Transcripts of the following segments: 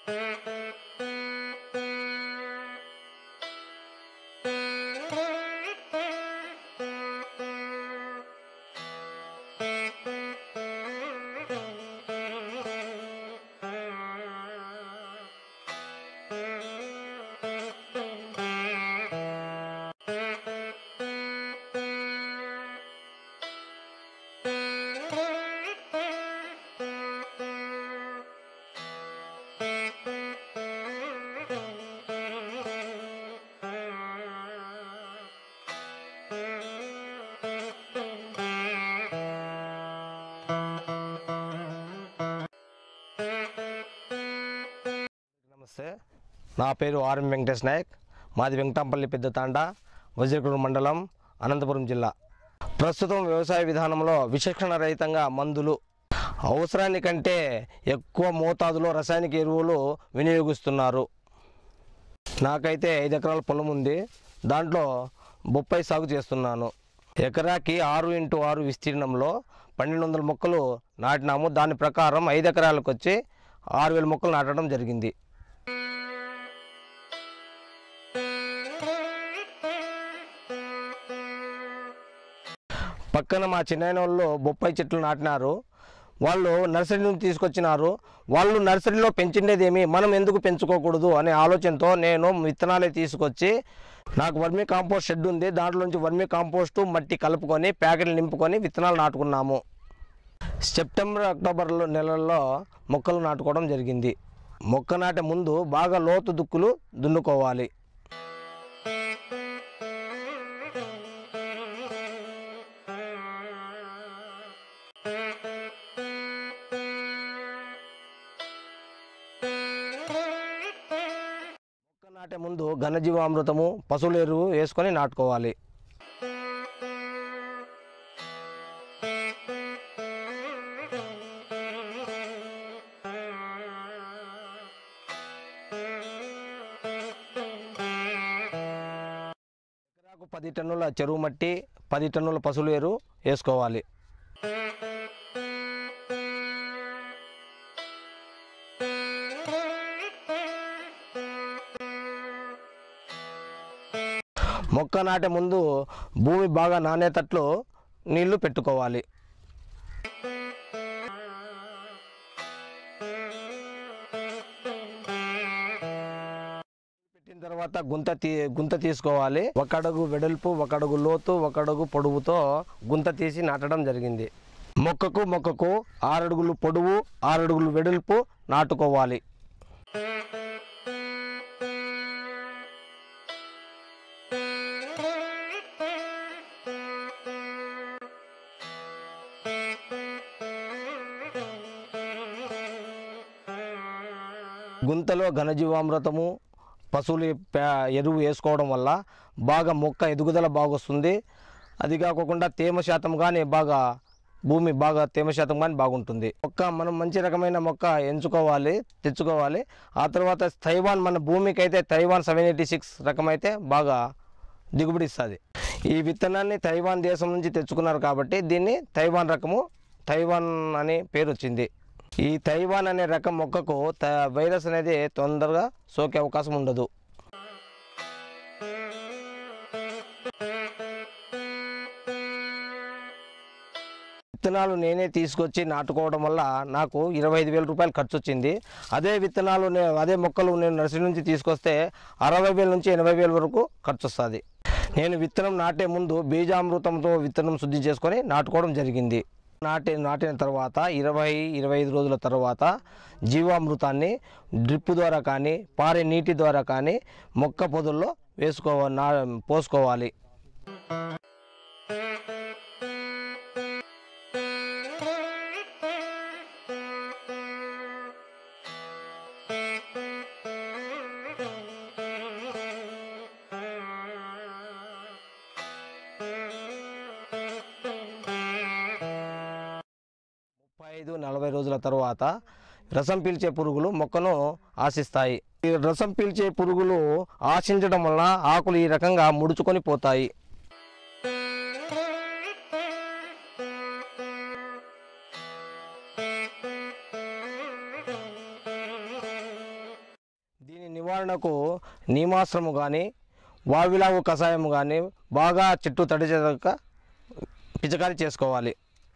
నమస్తే నా పేరు ఆర్ఎం వెంకటేష్ నాయక్ మాది వెంకటాంపల్లి పెద్దతాండ వజ్రకుడు మండలం అనంతపురం జిల్లా ప్రస్తుతం వ్యవసాయ విధానంలో విచక్షణ రహితంగా మందులు అవసరానికంటే ఎక్కువ మోతాదులో రసాయనిక ఎరువులు వినియోగిస్తున్నారు నాకైతే ఐదు ఎకరాల పొలం ఉంది దాంట్లో బొప్పాయి సాగు చేస్తున్నాను ఎకరాకి ఆరు ఇంటూ ఆరు విస్తీర్ణంలో పన్నెండు వందల మొక్కలు నాటినాము దాని ప్రకారం ఐదు ఎకరాలకు వచ్చి ఆరు వేల మొక్కలు నాటడం జరిగింది పక్కన మా చిన్న వాళ్ళు బొప్పాయి చెట్లు నాటినారు వాళ్ళు నర్సరీ నుంచి తీసుకొచ్చినారు వాళ్ళు నర్సరీలో పెంచిండేదేమి మనం ఎందుకు పెంచుకోకూడదు అనే ఆలోచనతో నేను విత్తనాలే తీసుకొచ్చి నాకు వర్మీ కాంపోస్ట్ షెడ్ ఉంది దాంట్లో నుంచి వర్మీ కాంపోస్ట్ మట్టి కలుపుకొని ప్యాకెట్లు నింపుకొని విత్తనాలు నాటుకున్నాము సెప్టెంబర్ అక్టోబర్లో నెలల్లో మొక్కలు నాటుకోవడం జరిగింది మొక్క నాటే ముందు బాగా లోతు దుక్కులు దున్నుకోవాలి మొక్క నాటే ముందు ఘనజీవామృతము పశువుల ఎరువు వేసుకొని నాటుకోవాలి ఎకరాకు పది టన్నుల చెరువు మట్టి పది టన్నుల పశువుల ఎరువు వేసుకోవాలి మొక్క నాటే ముందు భూమి బాగా నానేటట్లు నీళ్లు పెట్టుకోవాలి పెట్టిన తర్వాత గుంత తీ గుంత తీసుకోవాలి ఒక అడుగు వెడల్పు ఒక అడుగు లోతు ఒక అడుగు పొడవుతో గుంత తీసి నాటడం జరిగింది మొక్కకు మొక్కకు ఆరు అడుగులు పొడవు ఆరు అడుగులు వెడల్పు నాటుకోవాలి గుంతలో ఘనజీవామృతము పశువుల పే- ఎరువు వేసుకోవడం వల్ల బాగా మొక్క ఎదుగుదల బాగొస్తుంది అది కాకుండా తేమ శాతం కానీ బాగా భూమి బాగా తేమ శాతం కానీ బాగుంటుంది మొక్క మనం మంచి రకమైన మొక్క ఎంచుకోవాలి తెచ్చుకోవాలి ఆ తర్వాత తైవాన్ మన భూమికి అయితే తైవాన్ సెవెన్ ఎయిటీ సిక్స్ రకం అయితే బాగా దిగుబడి ఇస్తుంది ఈ విత్తనాన్ని తైవాన్ దేశం నుంచి తెచ్చుకున్నారు కాబట్టి దీన్ని తైవాన్ రకము తైవాన్ అని పేరు వచ్చింది ఈ తైవాన్ అనే రకం మొక్కకు త వైరస్ అనేది తొందరగా సోకే అవకాశం ఉండదు విత్తనాలు నేనే తీసుకొచ్చి నాటుకోవడం వల్ల నాకు ఇరవై ఐదు వేల రూపాయలు ఖర్చు వచ్చింది అదే విత్తనాలు నే అదే మొక్కలు నేను నర్సరీ నుంచి తీసుకొస్తే అరవై వేల నుంచి ఎనభై వేల వరకు ఖర్చు వస్తుంది నేను విత్తనం నాటే ముందు బీజామృతంతో విత్తనం శుద్ధి చేసుకొని నాటుకోవడం జరిగింది నాటి నాటిన తర్వాత ఇరవై ఇరవై ఐదు రోజుల తర్వాత జీవామృతాన్ని డ్రిప్ ద్వారా కానీ పారే నీటి ద్వారా కానీ మొక్క పొదుల్లో వేసుకో నా పోసుకోవాలి ముప్పై ఐదు నలభై రోజుల తర్వాత రసం పీల్చే పురుగులు మొక్కను ఆశిస్తాయి ఈ రసం పీల్చే పురుగులు ఆశించడం వలన ఆకులు ఈ రకంగా ముడుచుకొని పోతాయి నివారణకు నీమాశ్రము కానీ వావిలాగు కషాయం కానీ బాగా చెట్టు తడిచేదాక పిచకారి చేసుకోవాలి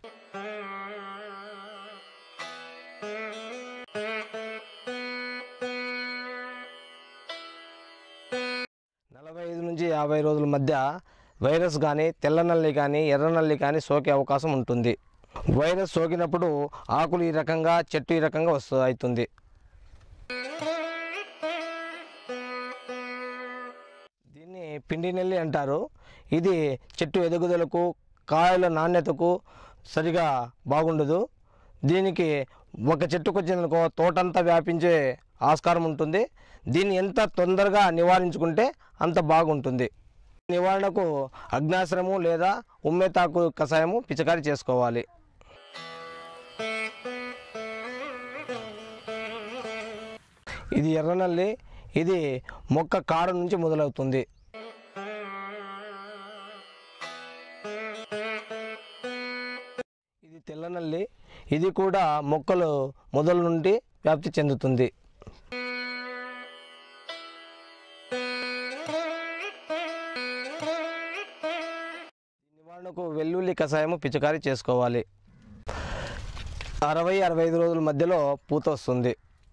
నలభై ఐదు నుంచి యాభై రోజుల మధ్య వైరస్ కానీ తెల్ల నల్లి కానీ ఎర్ర నల్లి కానీ సోకే అవకాశం ఉంటుంది వైరస్ సోకినప్పుడు ఆకులు ఈ రకంగా చెట్టు ఈ రకంగా వస్తు అవుతుంది దీన్ని పిండి నెల్లి అంటారు ఇది చెట్టు ఎదుగుదలకు కాయల నాణ్యతకు సరిగా బాగుండదు దీనికి ఒక చెట్టుకు వచ్చిన తోటంతా వ్యాపించే ఆస్కారం ఉంటుంది దీన్ని ఎంత తొందరగా నివారించుకుంటే అంత బాగుంటుంది నివారణకు అగ్నాశ్రము లేదా ఉమ్మెతాకు కషాయము పిచకారి చేసుకోవాలి ఇది ఎర్రనల్లి ఇది మొక్క కాడ నుంచి మొదలవుతుంది ఇది తెల్లనల్లి ఇది కూడా మొక్కలు మొదలు నుండి వ్యాప్తి చెందుతుంది నివారణకు వెల్లుల్లి కషాయము పిచికారీ చేసుకోవాలి అరవై అరవై ఐదు రోజుల మధ్యలో పూత వస్తుంది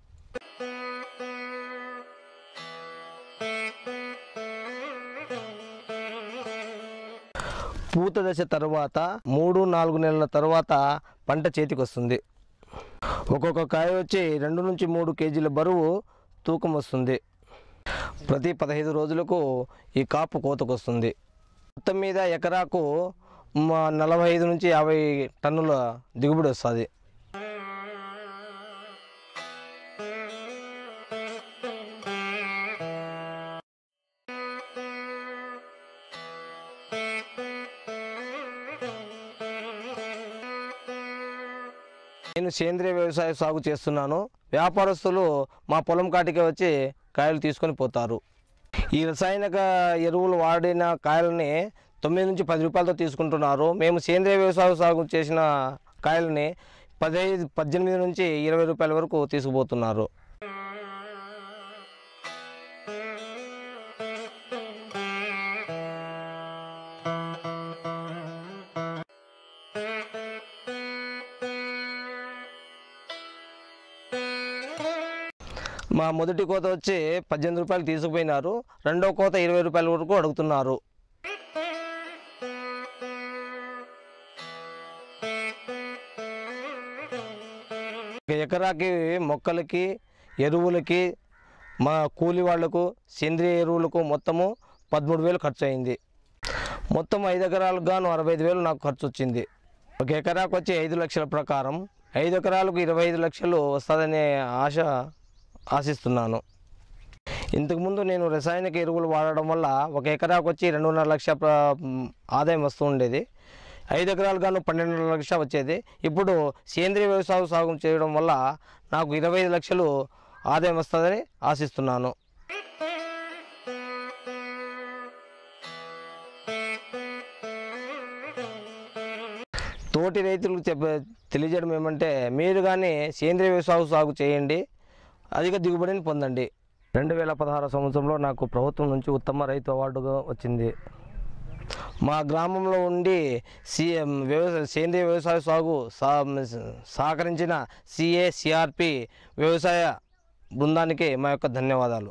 పూత దశ తర్వాత మూడు నాలుగు నెలల తర్వాత పంట చేతికి వస్తుంది ఒక్కొక్క కాయ వచ్చి రెండు నుంచి మూడు కేజీల బరువు తూకం వస్తుంది ప్రతి పదహైదు రోజులకు ఈ కాపు కోతకు వస్తుంది మొత్తం మీద ఎకరాకు మ- నలభై ఐదు నుంచి యాభై టన్నుల దిగుబడి వస్తుంది నేను సేంద్రియ వ్యవసాయ సాగు చేస్తున్నాను వ్యాపారస్తులు మా పొలం కాటికి వచ్చి కాయలు తీసుకొని పోతారు ఈ రసాయనిక ఎరువులు వాడిన కాయలని తొమ్మిది నుంచి పది రూపాయలతో తీసుకుంటున్నారు మేము సేంద్రియ వ్యవసాయ సాగు చేసిన కాయలని పదహైదు పద్దెనిమిది నుంచి ఇరవై రూపాయల వరకు తీసుకుపోతున్నారు మా మొదటి కోత వచ్చి పద్దెనిమిది రూపాయలు తీసుకుపోయినారు రెండో కోత ఇరవై రూపాయల వరకు అడుగుతున్నారు ఒక ఎకరాకి మొక్కలకి ఎరువులకి మా కూలి వాళ్లకు సేంద్రియ ఎరువులకు మొత్తము పదమూడు వేలు ఖర్చు అయింది మొత్తం ఐదు ఎకరాలకు గాను అరవై ఐదు వేలు నాకు ఖర్చు వచ్చింది ఒక ఎకరాకు వచ్చి ఐదు లక్షల ప్రకారం ఐదు ఎకరాలకు ఇరవై ఐదు లక్షలు వస్తుందనే ఆశ ఆశిస్తున్నాను ఇంతకుముందు నేను రసాయనిక ఎరువులు వాడడం వల్ల ఒక ఎకరాకు వచ్చి రెండున్నర లక్ష ప్ర- మ్, ఆదాయం వస్తూ ఉండేది ఐదు ఎకరాలు గాను పన్నెండున్నర లక్ష వచ్చేది ఇప్పుడు సేంద్రియ వ్యవసాయ సాగు చేయడం వల్ల నాకు ఇరవై ఐదు లక్షలు ఆదాయం వస్తుందని ఆశిస్తున్నాను తోటి రైతులకు చెప్ప తెలియజేయడం ఏమంటే మీరు కానీ సేంద్రియ వ్యవసాయ సాగు చేయండి అధిక దిగుబడిని పొందండి రెండు వేల పదహారు సంవత్సరంలో నాకు ప్రభుత్వం నుంచి ఉత్తమ రైతు అవార్డుగా వచ్చింది మా గ్రామంలో ఉండి సీఎం వ్యవసాయ సేంద్రియ వ్యవసాయ సాగు సా సహకరించిన సిఏ సిఆర్పి వ్యవసాయ బృందానికి మా యొక్క ధన్యవాదాలు